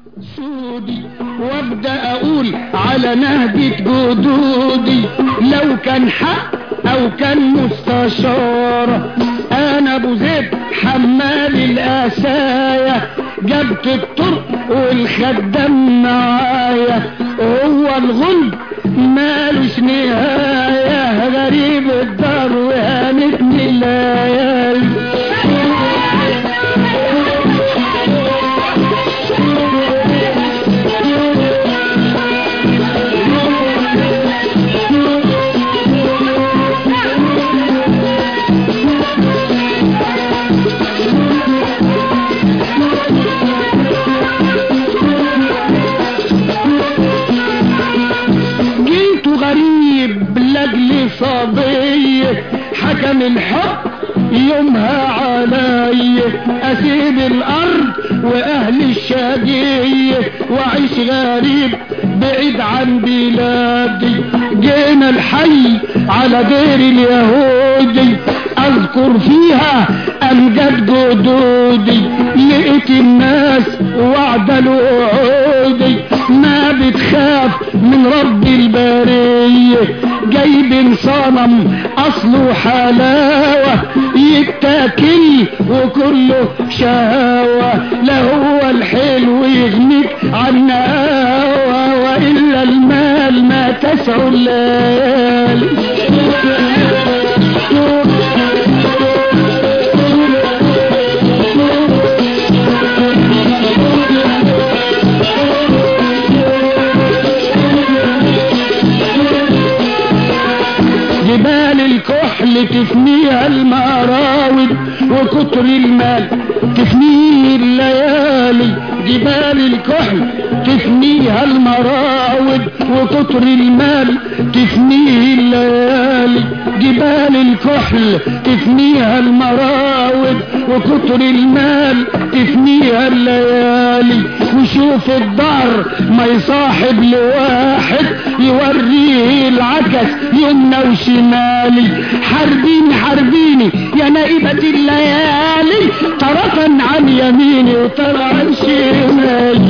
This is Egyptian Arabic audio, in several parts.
سودي وابدا اقول على نهجة جدودي لو كان حق او كان مستشارة انا ابو زيد حمال الاسايا جبت الطرق والخدام معايا هو الغلب مالوش نهاية غريب الدار وهانتني الليالي جيت غريب لاجل صبية حكم الحق يومها علي اسيب الارض واهل الشقية واعيش غريب بعيد عن بلادي جينا الحي على دير اليهودي اذكر فيها امجد جدودي لقيت الناس وعد الوعودي ما بتخاف من رب البرية جايب صنم اصله حلاوة يتاكل وكله شهوة لا هو الحلو يغنيك عن هوى والا المال ما تسع الليالي جبال الكحل تفنيها المراود وكتر المال تفنيه الليالي جبال الكحل تفنيها المراود وكتر المال تفنيه الليالي جبال الكحل تفنيها المراود وكتر المال تفنيها الليالي وشوف الدار ما يصاحب لواحد يوريه العكس يمنى وشمالي حاربيني حاربيني يا نائبة الليالي طرفا عن يميني وطرفا عن شمالي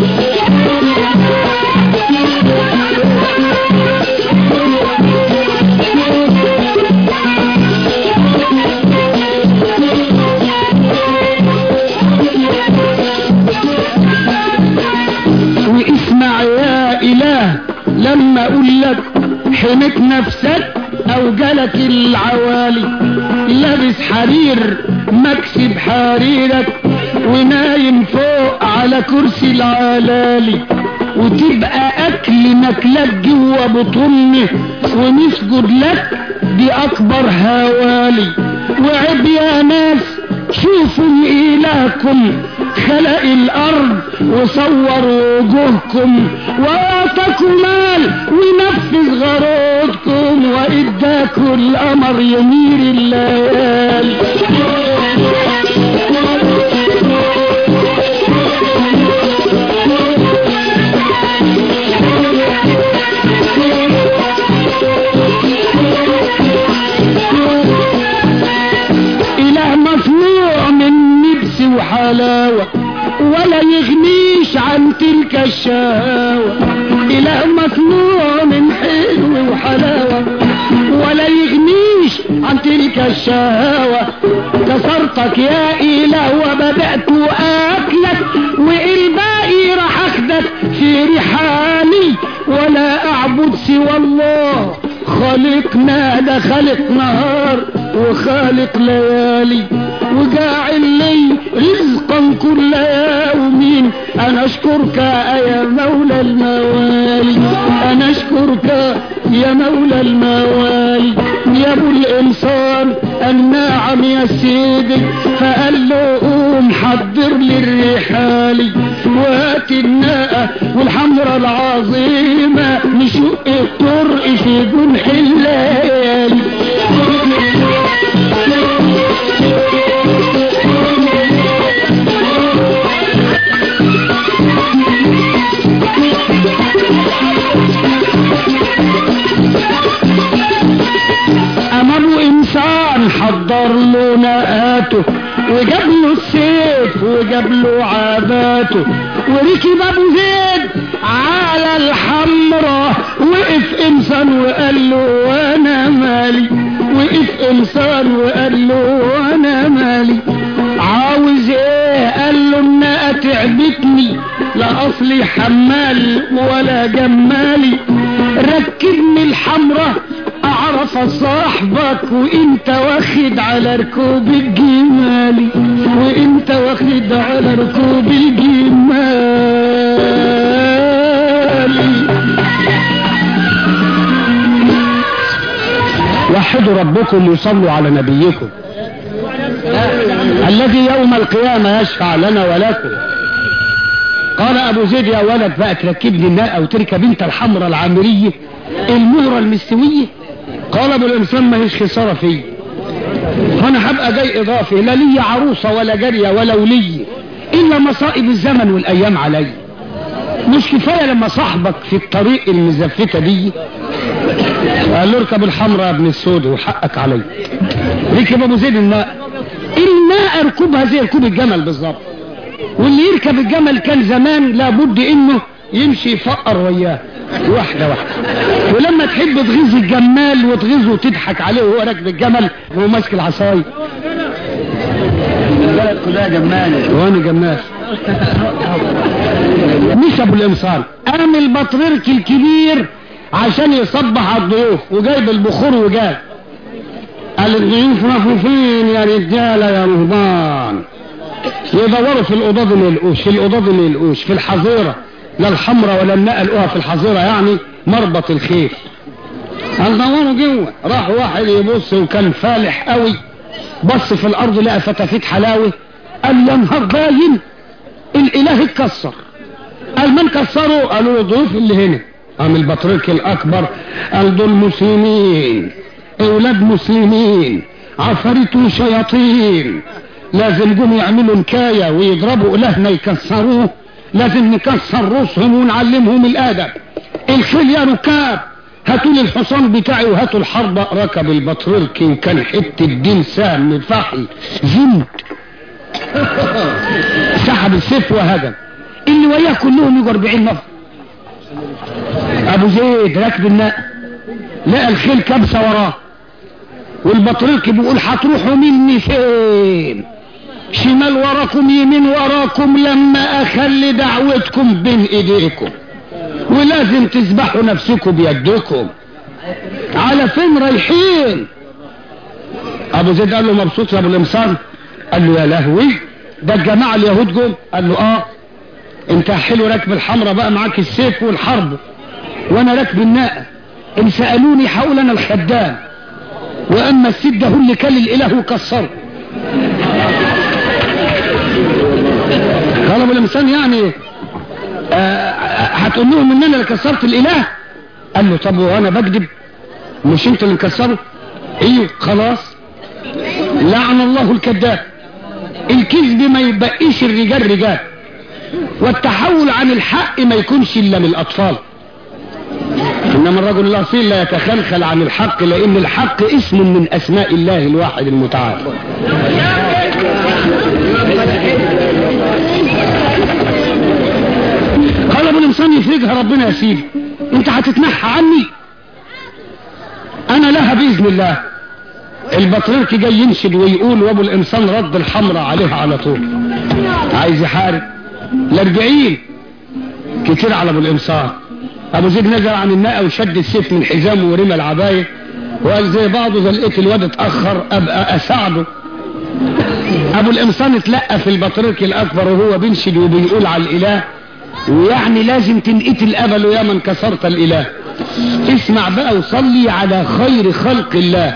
واسمع يا اله لما اقول لك حميت نفسك او جالك العوالي لابس حرير مكسب حريرك ونايم فوق على كرسي العلالي وتبقى اكل ماكلك جوا بطني ونسجد لك دي اكبر هوالي وعب يا ناس شوفوا إلهكم خلق الأرض وصور وجوهكم وأعطاكم مال ونفذ غراضكم وإداكم القمر يمير الليالي إله مصنوع من نبس وحلاوة ولا يغنيش عن تلك الشهوة إله مصنوع من حلو وحلاوة ولا يغنيش عن تلك الشهوة كسرتك يا إله وبدأت أكلك والباقي راح أخدك في رحالي ولا أعبد سوى الله خالقنا ده خالق نهار وخالق ليالي وجاعل لي رزقا كل يوم انا اشكرك يا مولى الموالي انا اشكرك يا مولى الموالي يا ابو الانسان الناعم يا سيدي فقال له قوم حضر لي الرحالي وهات الناقة والحمرة العظيمة نشق الطرق في جنح الليالي امر انسان حضر له نقاته وجاب له السيف سيف وجاب له عباته وركب ابو زيد على الحمرة وقف انسان وقال له وانا مالي وقف انسان وقال له وانا مالي عاوز ايه قال له انها تعبتني لا اصلي حمال ولا جمالي ركبني الحمرة اعرف صاحبك وانت واخد على ركوب الجمالي وانت واخد على ركوب الجمالي وحدوا ربكم وصلوا على نبيكم الذي يوم القيامة يشفع لنا ولكم قال ابو زيد يا ولد بقى تركبني الناقة وتركب انت الحمرة العامرية المهرة المستوية قال ابو الانسان ما هيش خسارة فيه فانا هبقى جاي اضافي لا لي عروسة ولا جارية ولا ولي الا مصائب الزمن والايام علي مش كفاية لما صاحبك في الطريق المزفتة دي قال له اركب الحمراء يا ابن السود وحقك علي ركب ابو زيد الناقة الناقة ركوبها زي ركوب الجمل بالظبط واللي يركب الجمل كان زمان لابد انه يمشي يفقر وياه واحدة واحدة ولما تحب تغيظ الجمال وتغيظه وتضحك عليه وهو راكب الجمل وهو ماسك العصاية البلد كلها جمالة وانا جمال مش ابو الانصار قام البطريرك الكبير عشان يصبح على الضيوف وجايب البخور وجاب قال الضيوف راحوا فين يا رجاله يا رهبان يدوروا في الاوضاد ما يلقوش في الاوضاد ما يلقوش في الحظيره لا الحمراء ولا النقى لقوها في الحظيره يعني مربط الخيل قال دوروا جوه راح واحد يبص وكان فالح قوي بص في الارض لقى فتافيت حلاوه قال يا نهار باين الاله اتكسر قال من كسره قالوا له الضيوف اللي هنا قام البطريق الاكبر قال دول مسلمين اولاد مسلمين عفاريت وشياطين لازم جم يعملوا نكاية ويضربوا الهنا يكسروه لازم نكسر رؤوسهم ونعلمهم الادب الخيل يا ركاب هاتوا لي الحصان بتاعي وهاتوا الحربة ركب البطريركي وكان حتة دين سهم فحل زند سحب السيف وهجم اللي وياه كلهم يجوا 40 نفر ابو زيد راكب النقل لقى الخيل كبسه وراه والبطريق بيقول هتروحوا مني فين شمال وراكم يمين وراكم لما اخلي دعوتكم بين ايديكم ولازم تذبحوا نفسكم بيدكم على فين رايحين ابو زيد قال له مبسوط يا ابو الامصار قال له يا لهوي ده الجماعه اليهود جم قال له اه انت حلو راكب الحمراء بقى معاك السيف والحرب وانا راكب الناقه ان سالوني هقول انا الخدام واما السد ده هو اللي كل الاله وكسره قال ابو الانسان يعني آه، هتقول لهم ان انا اللي كسرت الاله قال له طب وانا بكذب مش انت اللي مكسره ايوه خلاص لعن الله الكذاب الكذب ما يبقيش الرجال رجال والتحول عن الحق ما يكونش الا من الاطفال انما الرجل الاصيل لا يتخلخل عن الحق لان الحق اسم من اسماء الله الواحد المتعال قال ابو الانسان يفرجها ربنا يا سيدي انت هتتنحى عني انا لها باذن الله البطريرك جاي ينشد ويقول وابو الانسان رد الحمراء عليها على طول عايز يحارب الاربعين كتير على ابو الانسان ابو زيد نزل عن الناقه وشد السيف من حزامه ورمى العبايه وقال زي بعضه ده لقيت الواد اتاخر ابقى اساعده ابو الانسان اتلقى في البطريرك الاكبر وهو بينشد وبيقول على الاله ويعني لازم تنقتل الابل يا من كسرت الاله اسمع بقى وصلي على خير خلق الله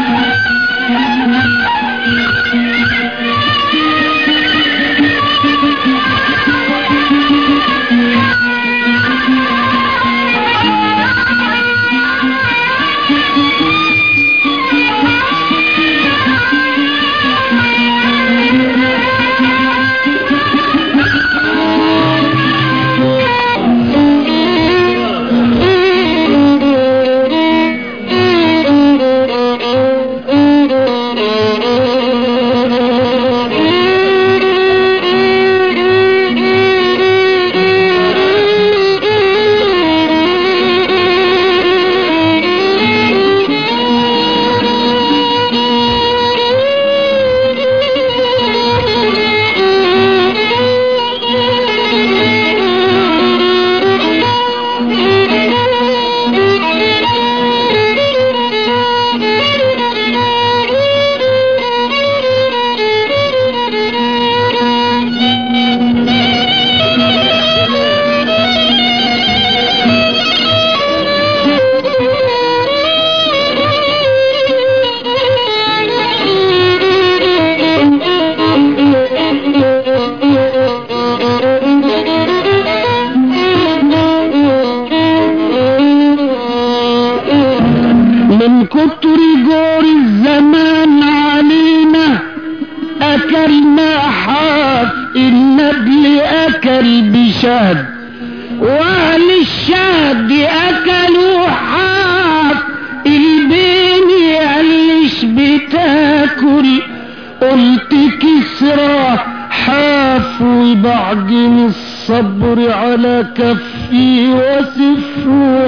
من كتر جور الزمان علينا أكلنا حاف النبل أكل بشهد وأهل الشهد أكلوا حاف البين يقلش بتاكل قلت كسرى حاف وبعدين الصبر على كفي وسفه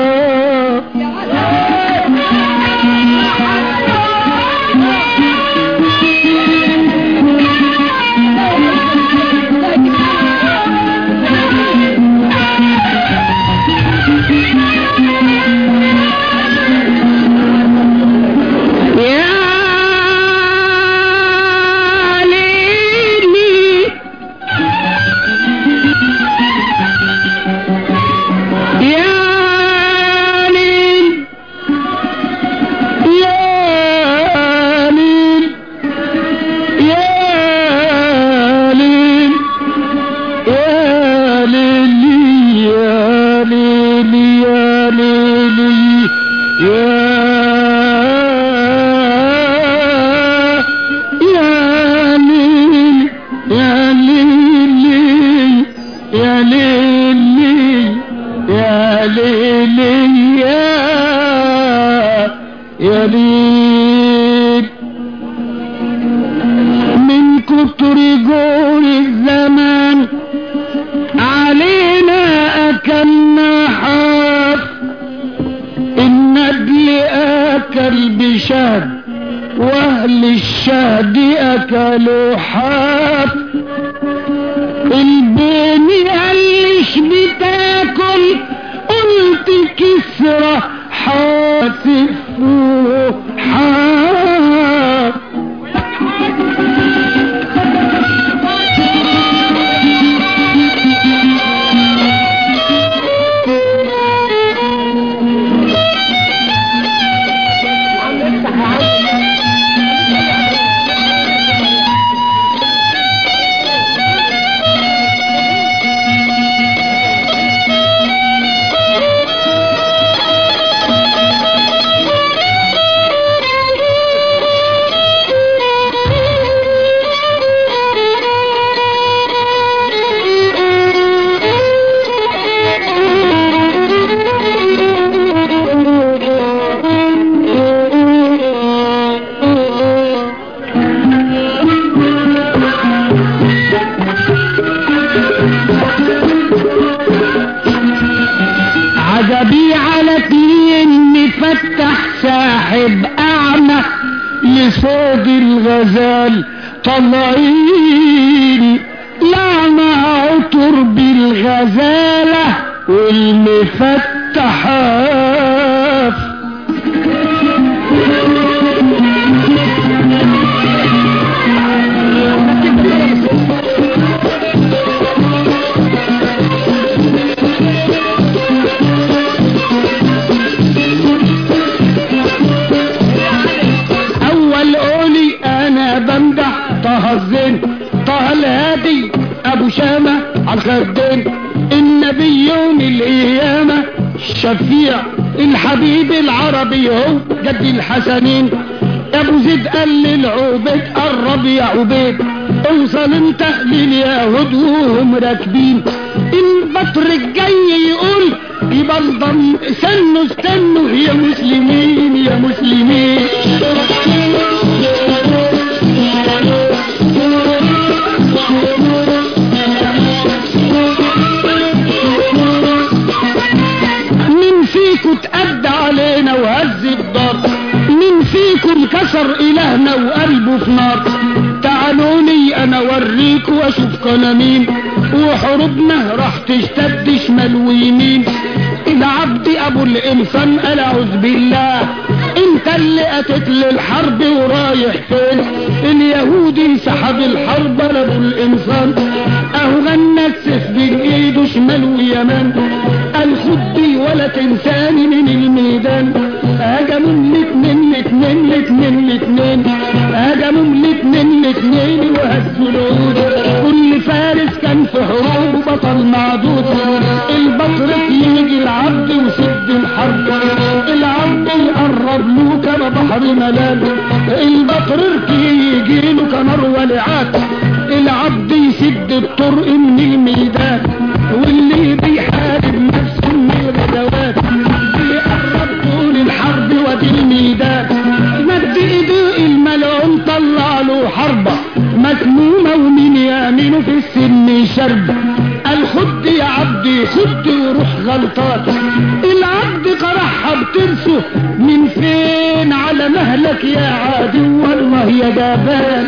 حاف يا ليلي يا ليل يا ليل يا ليل يا ليلي يا ليلي يا ليلي يا يا ليلي يا ليلي يا ليلي يا ليلي يا يا ليل من كتر جور الزمان علينا أكلنا حاف النبل أكل بشهد وأهل الشهد أكلوا حاف البين قالش بتاكل قلت كسرة حاسف حاف عجبي على اتنين مفتح ساحب اعمى لصوت الغزال طالعين لعنى عطر بالغزالة والمفتحات بمدح طه الزين طه الهادي ابو شامة على الخدين النبي يوم القيامة الشفيع الحبيب العربي هو جد الحسنين ابو زيد قال للعبيد قرب يا عبيد اوصل انت لليهود وهم راكبين البطر الجاي يقول يبلضم استنوا استنوا يا مسلمين يا مسلمين مين فيكم تأدى علينا وهز الدار مين فيكم كسر إلهنا وقلبه في نار تعالوني انا اوريكم واشوف انا مين وحروبنا راح تشتد شمال ويمين العبد ابو الانسان قال اعوذ بالله انت اللي اتت للحرب ورايح فين اليهودي سحب الحرب لابو الانسان اهو غنى السيف بين ايده شمال ويمين قال خدي ولا تنساني من الميدان هجموا الاتنين الاتنين الاتنين الاتنين هجموا الاتنين الاتنين وهزوا العود كل فارس كان في حروب بطل معدود البطرق يجي العبد وسد الحرب العبد يقرب له كما بحر ملال البطرق يجي له كنار ولعات العبد يسد الطرق من الميدان واللي بيحارب نفسه من الغزوات بيقرب طول الحرب ودي الميدان مد ايده الملعون طلع له حربة مسمومة ومين يامنه في السن شرب قال خد يا عبدي خد وروح غلطات العبد قرحها بترسه من فين على مهلك يا عادي والله يا جبان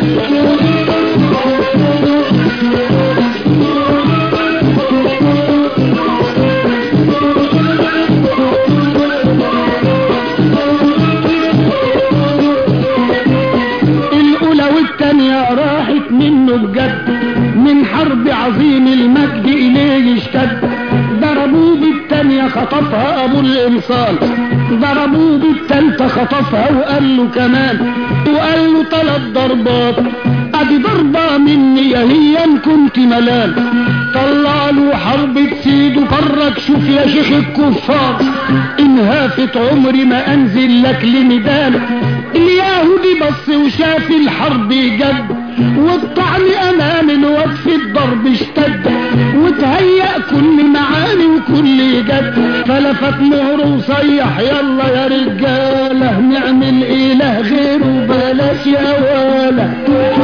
الأولى والتانية راحت منه بجد من حرب عظيم المجد إليه اشتد ضربوه بالتانية خطفها أبو الإنصال ضربوه بالتالتة خطفها وقال له كمان وقال له تلات ضربات ادي ضربة مني هي ان كنت ملال طلع له حرب تسيد وفرج شوف يا شيخ الكفار ان هافت عمري ما انزل لك لميدان اليهودي بص وشاف الحرب جد والطعن امام الواد في الضرب اشتد وتهيأ كل معاني وكل جد فلفت مهره وصيح يلا يا رجاله نعمل اله غيره بلاش يا ولا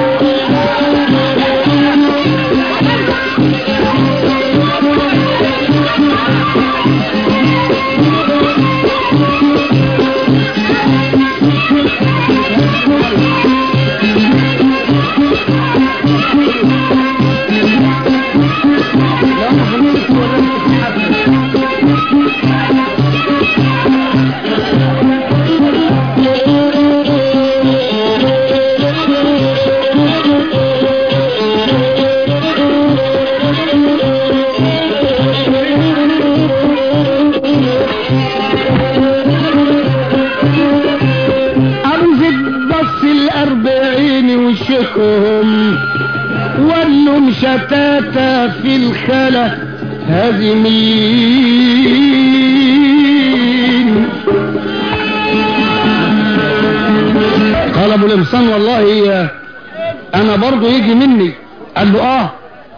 ابو زيد بص الاربعين وشكهم ولهم شتاتا في الخلا هازمين قال ابو الانسان والله انا برضو يجي مني قال له اه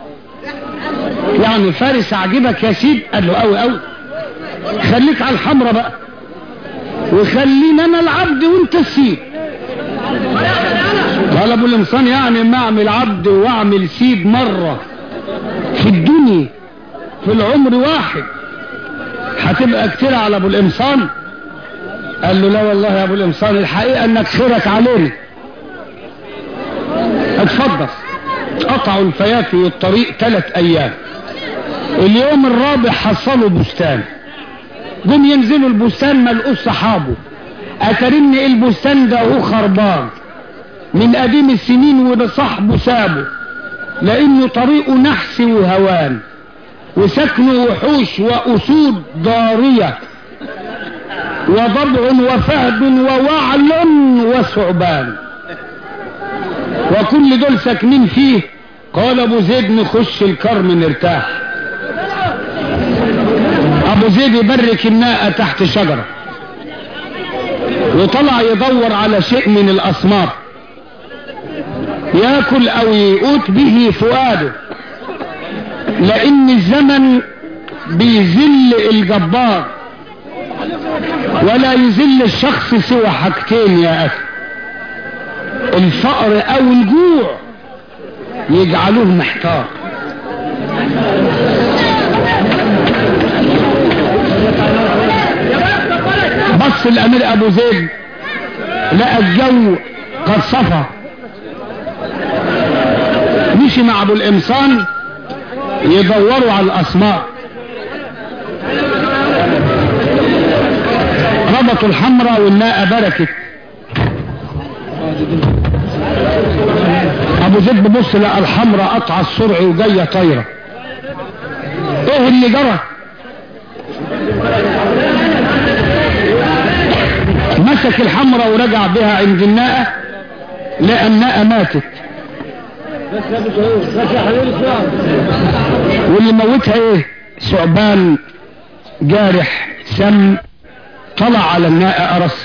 يعني فارس اعجبك يا سيد قال له قوي قوي خليك على الحمرة بقى وخلينا انا العبد وانت السيد قال ابو الانسان يعني ما اعمل عبد واعمل سيد مرة في الدنيا في العمر واحد هتبقى كتير على ابو الانسان قال له لا والله يا ابو الانسان الحقيقة انك خيرك علينا اتفضل قطعوا الفيافي والطريق ثلاث ايام اليوم الرابع حصلوا بستان جم ينزلوا البستان ملقوش صحابه اترن البستان ده هو خربان من قديم السنين وده صاحبه سابه لانه طريقه نحس وهوان وسكنه وحوش واسود ضارية وضبع وفهد ووعل وثعبان وكل دول ساكنين فيه قال ابو زيد نخش الكرم نرتاح ابو زيد يبرك الناقة تحت شجرة وطلع يدور على شيء من الاسمار ياكل او يقوت به فؤاده لان الزمن بيذل الجبار ولا يذل الشخص سوى حاجتين يا اخي الفقر او الجوع يجعلوه محتار بص الامير ابو زيد لقى الجو قد صفى مشي مع ابو القمصان يدوروا على الاسمار ربطوا الحمراء والناقة بركت ابو زيد ببص لقى الحمراء قطع السرع وجايه طايره ايه اللي جرى مسك الحمراء ورجع بها عند الناقه لقى الناقه ماتت واللي موتها ايه ثعبان جارح سم طلع على الناقه قرص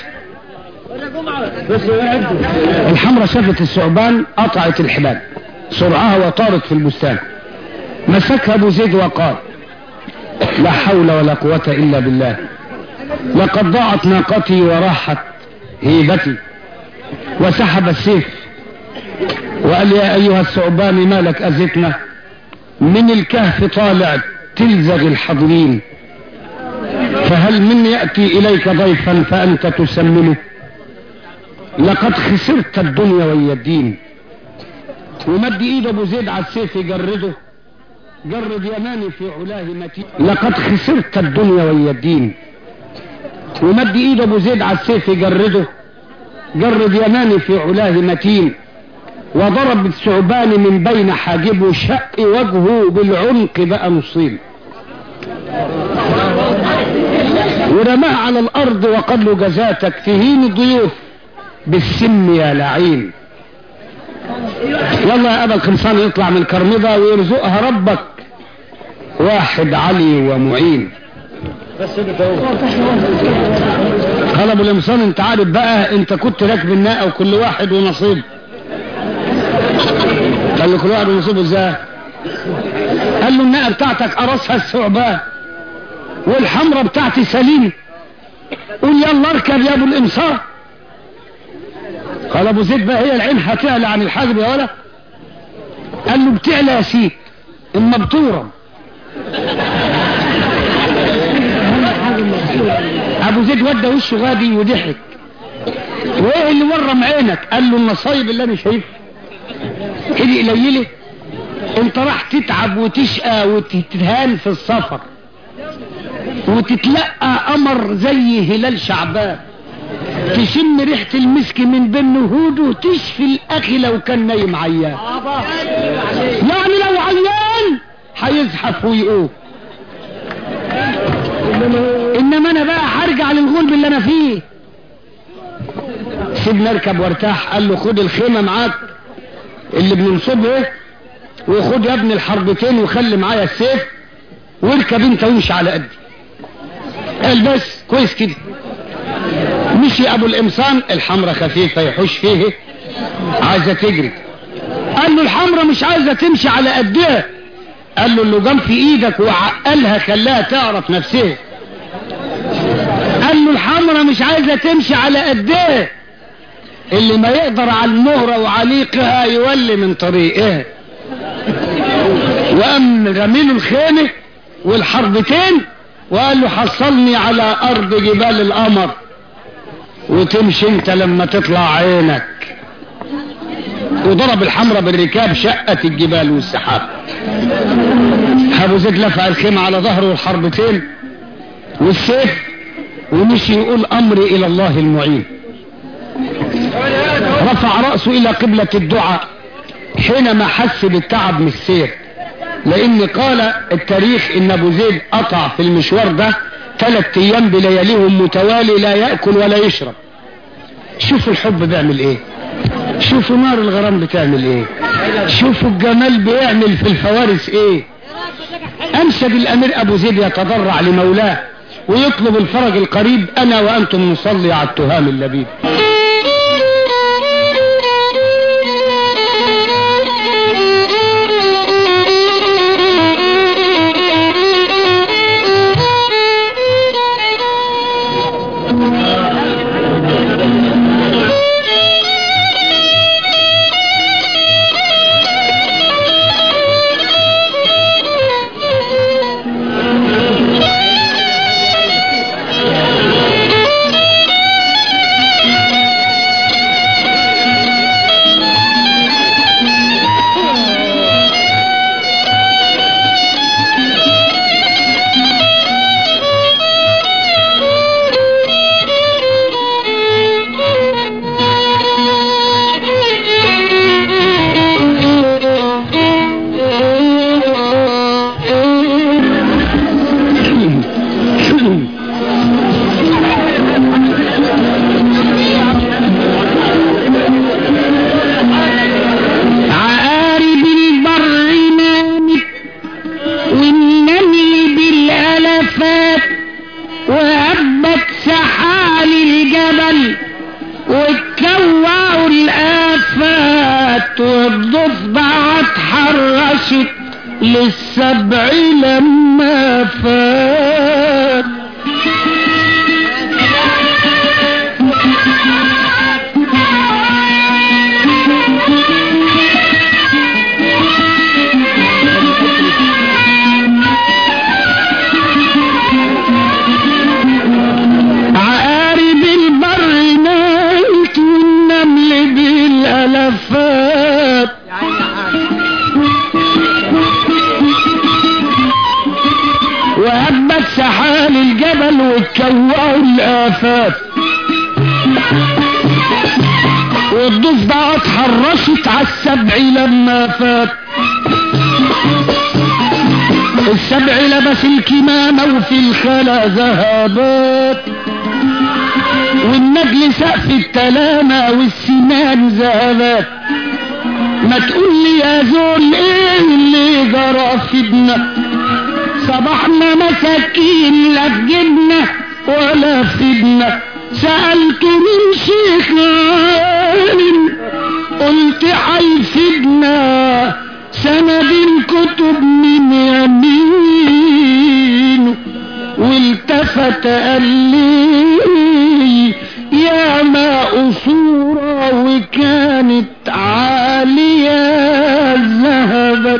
الحمراء شافت الثعبان قطعت الحبال سرعها وطارت في البستان مسكها ابو زيد وقال لا حول ولا قوة الا بالله لقد ضاعت ناقتي وراحت هيبتي وسحب السيف وقال يا ايها الثعبان ما لك اذتنا من الكهف طالع تلزغ الحاضرين فهل من يأتي اليك ضيفا فانت تسمنه لقد خسرت الدنيا وهي الدين ومد ايد ابو زيد على السيف يجرده جرد يماني في علاه متين لقد خسرت الدنيا وهي الدين ومد ايد ابو زيد على السيف يجرده جرد يماني في علاه متين وضرب الثعبان من بين حاجبه شق وجهه بالعنق بقى نصين ورماه على الارض وقال له جزاتك تهين الضيوف بالسم يا لعين يلا يا ابا الخمسان يطلع من كرمضة ويرزقها ربك واحد علي ومعين قال ابو الامصان انت عارف بقى انت كنت راكب الناقه وكل واحد ونصيب قال له كل واحد ونصيبه ازاي قال له الناقه بتاعتك قرصها الثعبان والحمرة بتاعتي سليمه قول يلا اركب يا ابو الامصار قال ابو زيد بقى هي العين هتعلى عن الحاجب يا ولا قال له بتعلى يا سيد اما بتورم ابو زيد ودى وشه غادي وضحك وايه اللي ورم عينك قال له النصايب اللي انا شايفها كده قليله انت راح تتعب وتشقى وتتهان في السفر وتتلقى قمر زي هلال شعبان تشم ريحة المسك من بين نهوده وتشفي الاخي لو كان نايم عيان يعني لو عيان هيزحف ويقوم انما انا بقى هرجع للغلب اللي انا فيه سيبني اركب وارتاح قال له خد الخيمة معاك اللي بننصبه وخد يا ابني الحربتين وخلي معايا السيف واركب انت وامشي على قدي قال بس كويس كده مشي ابو الامصان الحمرة خفيفة يحوش فيه عايزة تجري قال له الحمرة مش عايزة تمشي على قدها قال له اللي جنب في ايدك وعقلها خلاها تعرف نفسها قال له الحمرة مش عايزة تمشي على قدها اللي ما يقدر على المهرة وعليقها يولي من طريقها وقام رميله الخيمة والحربتين وقال له حصلني على ارض جبال القمر وتمشي انت لما تطلع عينك وضرب الحمرة بالركاب شقت الجبال والسحاب ابو زيد لفع الخيمة على ظهره والحربتين والسيف ومشي يقول امري الى الله المعين رفع رأسه الى قبلة الدعاء حينما حس بالتعب من السير لان قال التاريخ ان ابو زيد قطع في المشوار ده ثلاث ايام بلياليهم متوالي لا يأكل ولا يشرب شوف الحب بيعمل ايه شوفوا نار الغرام بتعمل ايه شوفوا الجمال بيعمل في الفوارس ايه انشد الامير ابو زيد يتضرع لمولاه ويطلب الفرج القريب انا وانتم نصلي على التهام اللبيب عقارب البر نامت والنمل بالالافات وهبت سحال الجبل واتكوعوا الافات والضفدع اتحرشت للسبع لما فات عقارب البر نايت والنمل بالالافات وهبت سحال الجبل واتكوعوا الافات والضفدع اتحرشت على السبع لما فات السبع لبس الكمامة وفي الخلا ذهبات والنجل سقف التلامة والسنان ذهبات ما تقول لي يا زول ايه اللي جرى في ابنك صبحنا مساكين لا في جبنا ولا في ابنك سألت من شيخ عالم قلت هيفيدنا سند الكتب من يمينه والتفت قال لي يا ما أصورة وكانت عالية ذهبت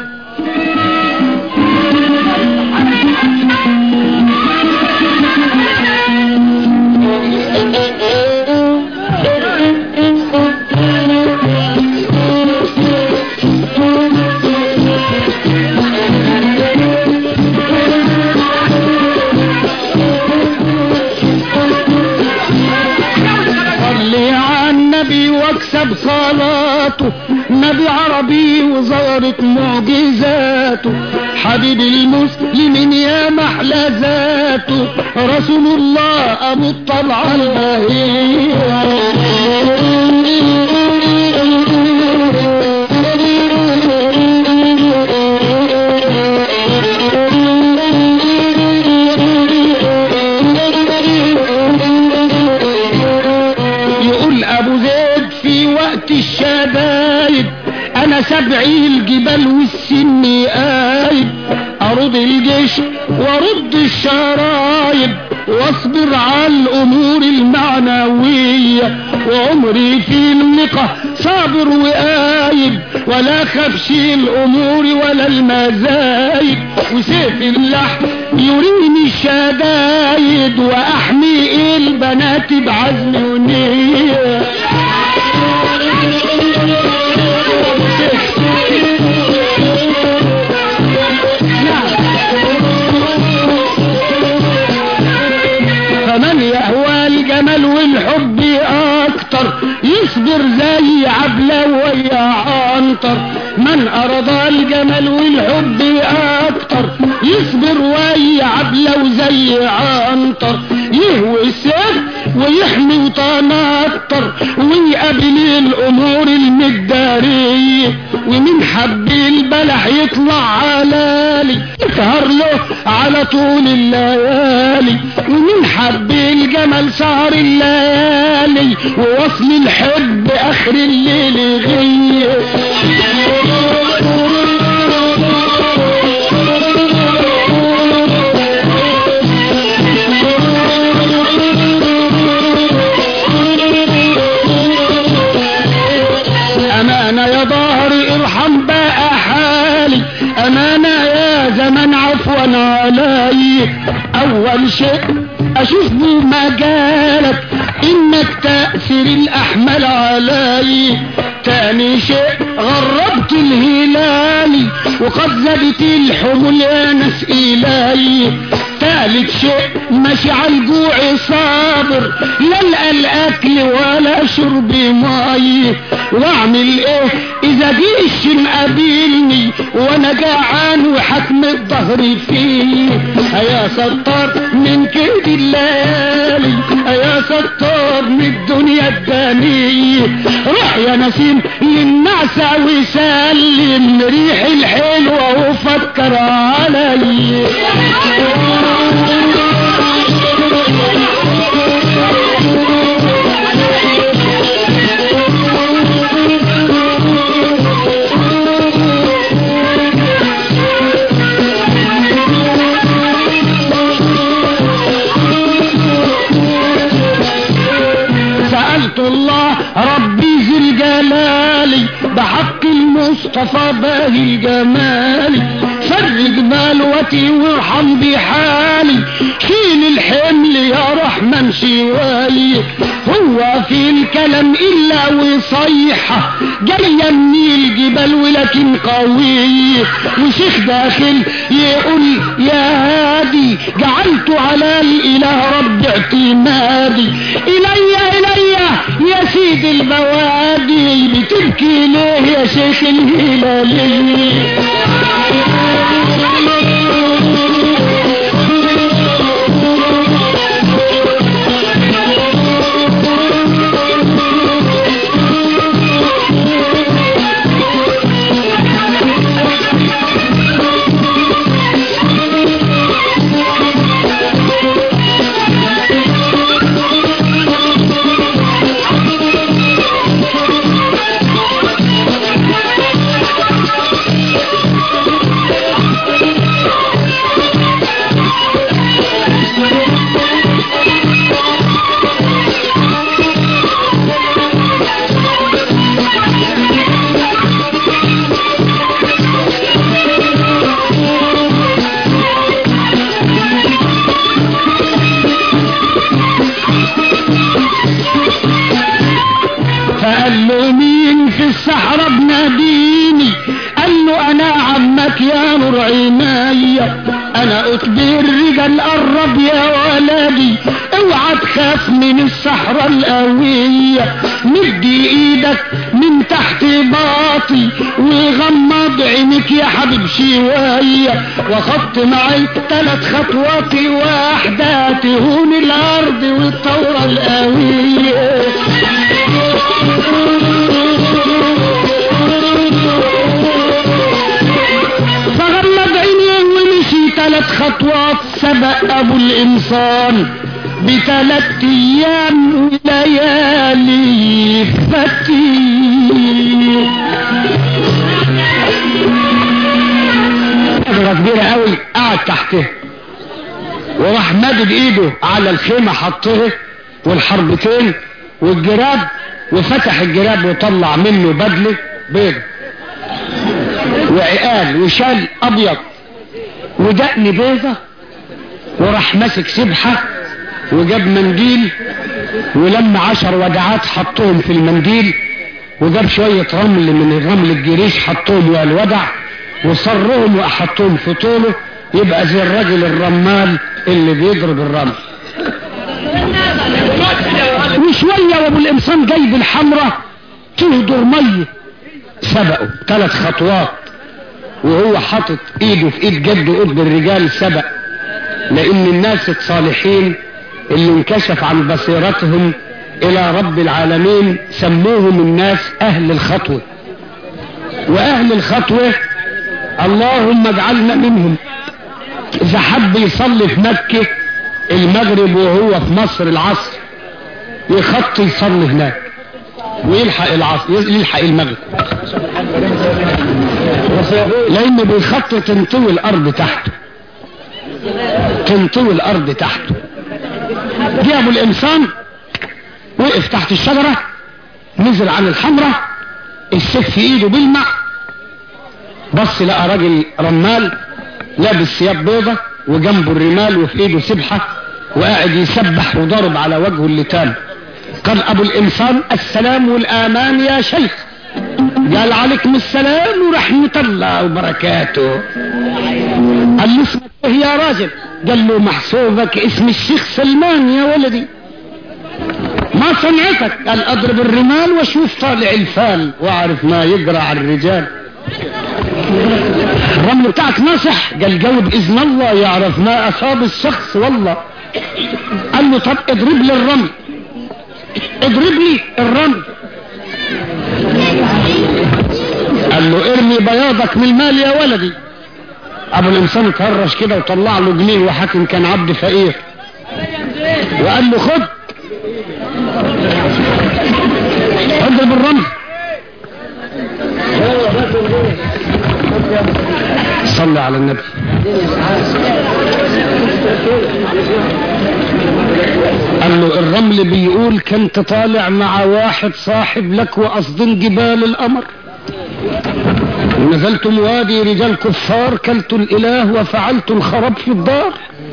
صلي على النبي واكسب صلاته نبي عربي وظهرت معجزاته حبيب المسلمين يا محلى ذاته رسول الله ابو الطلعه يقول ابو زيد في وقت الشدايد انا سبعي الجبال والسن قايد ارد الجيش وارد الشرايب واصبر على الامور المعنوية وعمري في المقة صابر وقايد ولا خفش الامور ولا المزايد وسيف اللحم يريني الشدايد واحمي البنات بعزم ونية فمن يهوى الجمال والحب اكتر يصبر زي عبلة ويا عنتر من اراد الجمال والحب اكتر يصبر ويا عبلة وزي عنتر يهوي السيف ويحمي وتنطر ويقابل الامور الم البرية ومن حب البلح يطلع علالي يسهر له على طول الليالي ومن حب الجمل سهر الليالي ووصل الحب اخر الليل غيه أمانة يا ظهري ارحم بقى حالي أمانة يا زمن عفوا علي أول شيء أشوف بمجالك إنك تأثر الأحمل علي تاني شيء غربت الهلالي وقد زادت الحمل يا ناس إلي تالت شيء ماشي على الجوع صابر لا القى الاكل ولا شرب مي واعمل ايه اذا جيش مقابلني وانا جعان وحكم الظهر فيه يا ستار من كيد الليالي يا ستار من الدنيا الدانية روح يا نسيم للنعسة وسلم ريح الحلوة وفكر علي سألت الله ربي ذي الجلال بحق المصطفى باهي الجمال فرج بلوتي وارحم بحالي شيل الحمل يا رحمن شوالي هو في الكلام الا وصيحة جاية من الجبال ولكن قوي وشيخ داخل يقول يا هادي جعلت على الاله رب اعتمادي الي الي يا سيد البوادي بتبكي ليه يا شيخ الهلالي فقال له مين في الصحراء بناديني قال له انا عمك يا نور عينيا انا قطب الرجال قرب يا ولدي اوعى تخاف من الصحراء القوية مدي ايدك من تحت باطي وغمض عينك يا حبيب شوية وخط معي ثلاث خطوات واحدة تهون الارض والثورة القوية فغمض عينيه ومشي ثلاث خطوات سبق ابو الانسان بثلاث ايام وليالي فتي شجرة كبيرة قوي قعد تحتها وراح مادد ايده على الخيمة حطها والحربتين والجراب وفتح الجراب وطلع منه بدلة بيضة وعقال وشال ابيض ودقن بيضة وراح ماسك سبحة وجاب منديل ولما عشر ودعات حطهم في المنديل وجاب شوية رمل من رمل الجريش حطهم وقال الودع وصرهم وحطهم في طوله يبقى زي الراجل الرمال اللي بيضرب الرمل وشوية وابو الامصان جايب الحمرة تهدر مية سبقوا ثلاث خطوات وهو حاطط ايده في ايد جده قطب الرجال سبق لان الناس الصالحين اللي انكشف عن بصيرتهم الى رب العالمين سموهم الناس اهل الخطوة واهل الخطوة اللهم اجعلنا منهم اذا حب يصلي في مكة المغرب وهو في مصر العصر يخط يصلي هناك ويلحق العصر يلحق المغرب لان بيخط تنطوي الارض تحته تنطوي الارض تحته جابوا الانسان وقف تحت الشجرة نزل عن الحمرة السيف في ايده بيلمع بص لقى راجل رمال لابس ثياب بيضة وجنبه الرمال وفي ايده سبحة وقاعد يسبح وضرب على وجهه اللتان قال ابو الانسان السلام والامان يا شيخ قال عليكم السلام ورحمة الله وبركاته قال له اسمك ايه يا راجل قال له محسوبك اسم الشيخ سلمان يا ولدي ما صنعتك قال اضرب الرمال واشوف طالع الفال واعرف ما يقرا على الرجال الرمل بتاعك ناصح قال جاوب باذن الله يعرف ما اصاب الشخص والله قال له طب اضرب لي الرمل اضرب لي الرمل قال له ارمي بياضك من المال يا ولدي ابو الانسان اتهرش كده وطلع له جنيه وحاكم كان عبد فقير وقال له خد اضرب الرمل صلى على النبي قال له الرمل بيقول كنت طالع مع واحد صاحب لك وقصدين جبال القمر ونزلتم وادي رجال كفار كلت الاله وفعلت الخراب في الدار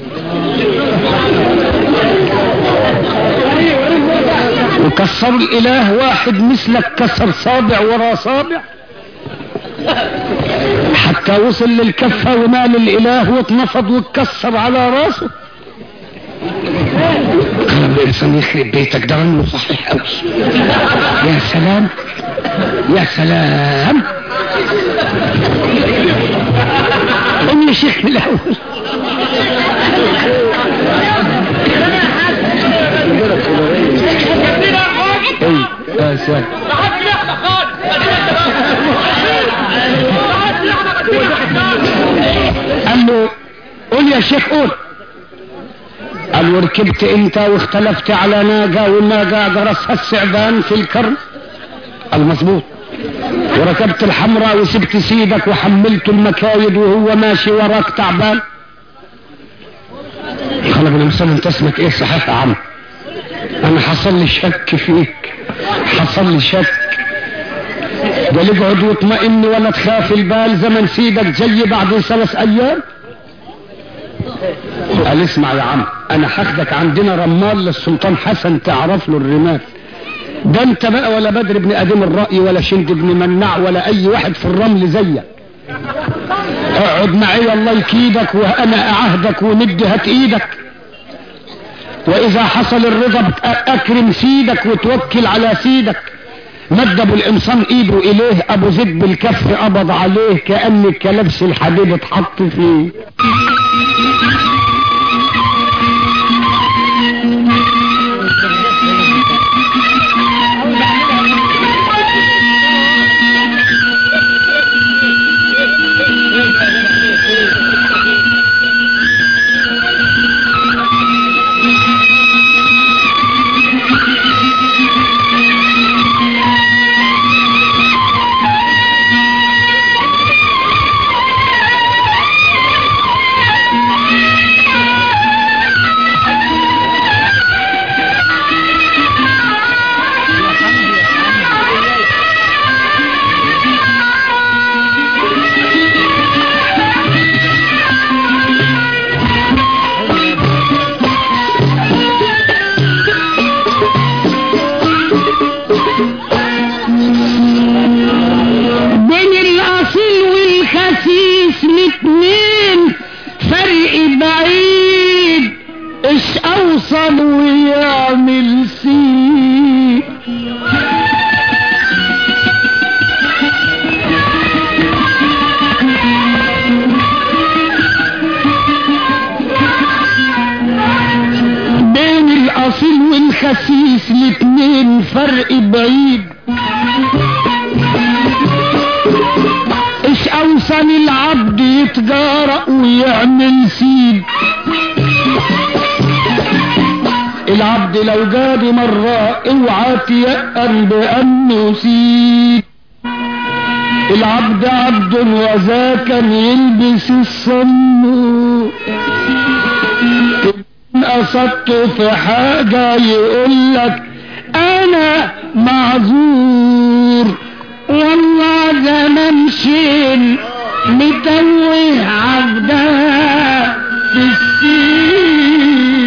وكسروا الاله واحد مثلك كسر صابع ورا صابع حتى وصل للكفة ومال الاله واتنفض واتكسر على راسه قال الانسان يخرب بيتك ده رنه صحيح قوي يا سلام يا سلام قم يا شيخ من الاول اي يا سلام قال له قول يا شيخ قول قال وركبت انت واختلفت على ناقة والناقة جرسها السعبان في الكرم المظبوط وركبت الحمراء وسبت سيدك وحملت المكايد وهو ماشي وراك تعبان قال ابن مسلم انت اسمك ايه صحيح يا عم انا حصل لي شك فيك حصل لي شك قال اقعد واطمئن ولا تخاف البال زمن سيدك جاي بعد ثلاث ايام قال اسمع يا عم انا هاخدك عندنا رمال للسلطان حسن تعرف له الرمال ده انت بقى ولا بدر بن ادم الرأي ولا شند بن منع ولا اي واحد في الرمل زيك اقعد معي الله يكيدك وانا اعهدك وندي هات ايدك واذا حصل الرضا اكرم سيدك وتوكل على سيدك مد ابو الانسان ايده اليه ابو زيد بالكف قبض عليه كان كلبس الحديد اتحط فيه بين الاصيل والخسيس الاتنين فرق بعيد ايش اوصل ويعمل سيد بين الاصيل والخسيس الاتنين فرق بعيد احسن العبد يتجارأ ويعمل سيد العبد لو جاد مرة اوعى تيأن بأنه سيد العبد عبد وذاك يلبس الصم إن قصدت في حاجة يقول لك انا معذور والله زمان شين متوه عبدها بالسين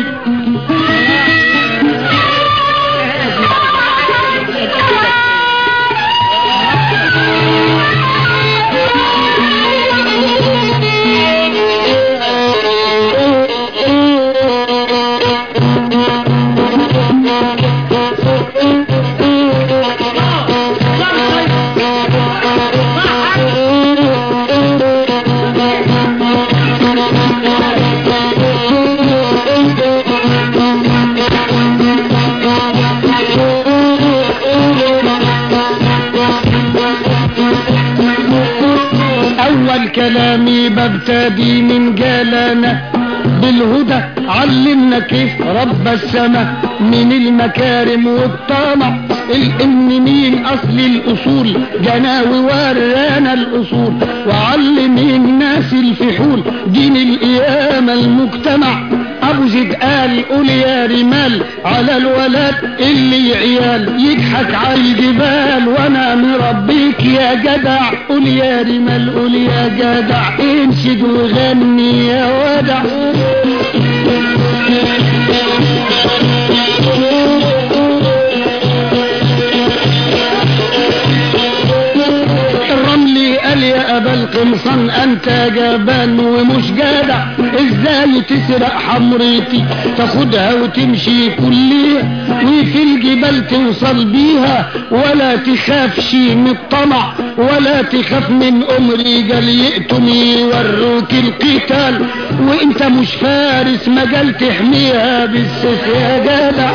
اول كلامي ببتدي من جلانا بالهدى علمنا كيف رب السماء من المكارم والطمع الام مين اصل الاصول جناوي ورانا الاصول وعلم الناس الفحول دين القيامة المجتمع ابو زيد قال قول يا رمال على الولد اللي عيال يضحك على الجبال وانا مربيك يا جدع قول يا رمال قول يا جدع انشد وغني يا ودع الرملي قال يا ابا القمصان انت جبان ومش جدع ازاي تسرق حمرتي تاخدها وتمشي كليها وفي الجبال توصل بيها ولا تخافش من الطمع ولا تخاف من ام رجال يقتم يوروك القتال وانت مش فارس مجال تحميها بالسيف يا جدع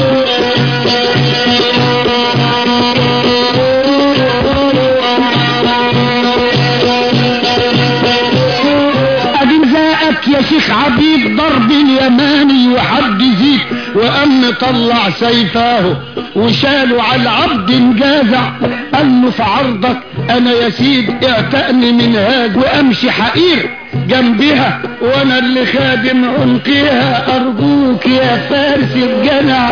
ادي زاقك يا شيخ عبيد ضرب اليماني وحد زيد وقام طلع سيفاه وشالوا على العبد انجازع قال له في عرضك انا يا سيد اعتقني من هذا وامشي حقير جنبها وانا اللي خادم عنقها ارجوك يا فارس الجنع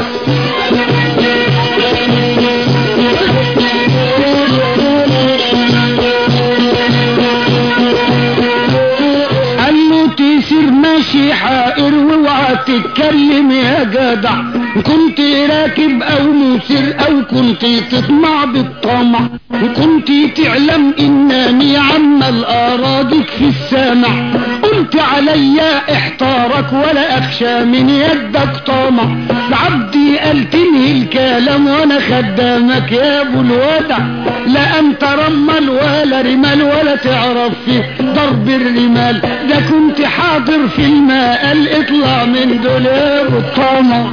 قال له تسير ماشي حائر واوعى تتكلم يا جدع كنت راكب او مسر او كنت تطمع بالطمع وكنت تعلم انني عمال اراضيك في السمع قلت عليا احتارك ولا اخشى من يدك طمع عبدي قال تنهي الكلام وانا خدامك يا ابو الودع لا انت رمل ولا رمال ولا تعرف في ضرب الرمال ده كنت حاضر في الماء قال اطلع من دول يا ابو الطمع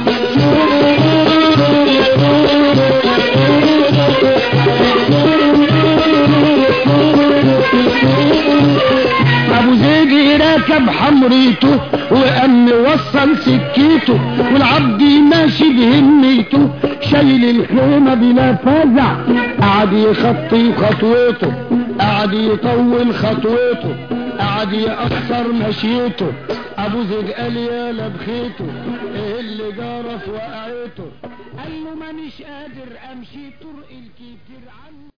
ابو زيد راكب حمريته وقام وصل سكيته والعبد ماشي بهميته شايل الخيمه بلا فزع قعد يخطي خطوته قعد يطول خطوته قعد يأثر مشيته ابو زيد قال يا لبخيته ايه اللي جرى في وقعته قال له مانيش قادر امشي طرق الكتير عنه